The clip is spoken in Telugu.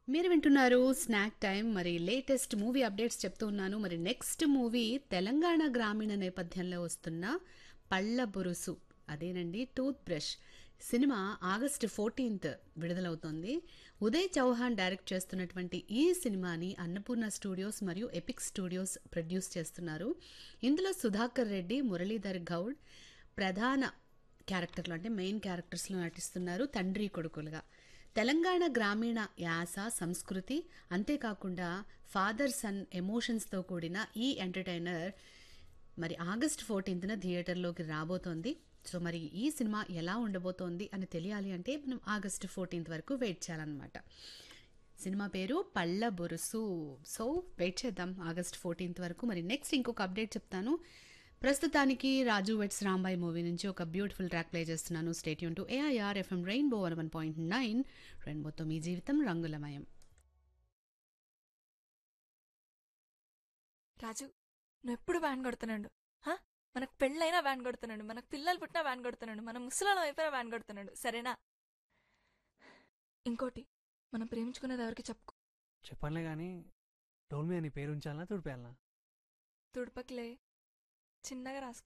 మీరు వింటున్నారు స్నాక్ టైం మరి లేటెస్ట్ మూవీ అప్డేట్స్ చెప్తూ ఉన్నాను మరి నెక్స్ట్ మూవీ తెలంగాణ గ్రామీణ నేపథ్యంలో వస్తున్న పళ్ళ బొరుసు అదేనండి tooth brush cinema August fourteenth విడుదలవుతోంది ఉదయ్ చౌహాన్ డైరెక్ట్ చేస్తున్నటువంటి ఈ సినిమాని అన్నపూర్ణ స్టూడియోస్ మరియు ఎపిక్ స్టూడియోస్ ప్రొడ్యూస్ చేస్తున్నారు ఇందులో సుధాకర్ రెడ్డి మురళీధర్ గౌడ్ ప్రధాన క్యారెక్టర్లు అంటే మెయిన్ క్యారెక్టర్స్లో నటిస్తున్నారు తండ్రి కొడుకులుగా తెలంగాణ గ్రామీణ యాస సంస్కృతి అంతేకాకుండా ఫాదర్ సన్ ఎమోషన్స్తో కూడిన ఈ ఎంటర్టైనర్ మరి ఆగస్ట్ ఫోర్టీన్త్న థియేటర్లోకి రాబోతోంది సో మరి ఈ సినిమా ఎలా ఉండబోతోంది అని తెలియాలి అంటే మనం ఆగస్ట్ ఫోర్టీన్త్ వరకు వెయిట్ చేయాలన్నమాట సినిమా పేరు పళ్ళ బొరుసు సో వెయిట్ చేద్దాం ఆగస్ట్ ఫోర్టీన్త్ వరకు మరి నెక్స్ట్ ఇంకొక అప్డేట్ చెప్తాను ప్రస్తుతానికి రాజు వెట్స్ రాంబాయ్ మూవీ నుంచి ఒక బ్యూటిఫుల్ ట్రాక్ ప్లే చేస్తున్నాను stay tuned to AIR FM rainbow one one point nine రెయిన్బోతో మీ జీవితం రంగులమయం రాజు నువ్వు ఎప్పుడు వ్యాన్ కొడుతున్నాడు హా? మనకు పెళ్ళైనా వ్యాన్ కొడుతున్నాడు మనకు పిల్లలు పుట్టినా వ్యాన్ కొడుతున్నాడు మన ముసలాల అయిపోయినా వ్యాన్ కొడుతున్నాడు సరేనా ఇంకోటి మనం ప్రేమించుకునేది ఎవరికి చెప్పుకో చెప్పనులే కానీ డోల్ మీద నీ పేరు ఉంచాలనా తుడిపేయాలనా తుడుపకిలే చిన్నగా రాసుకో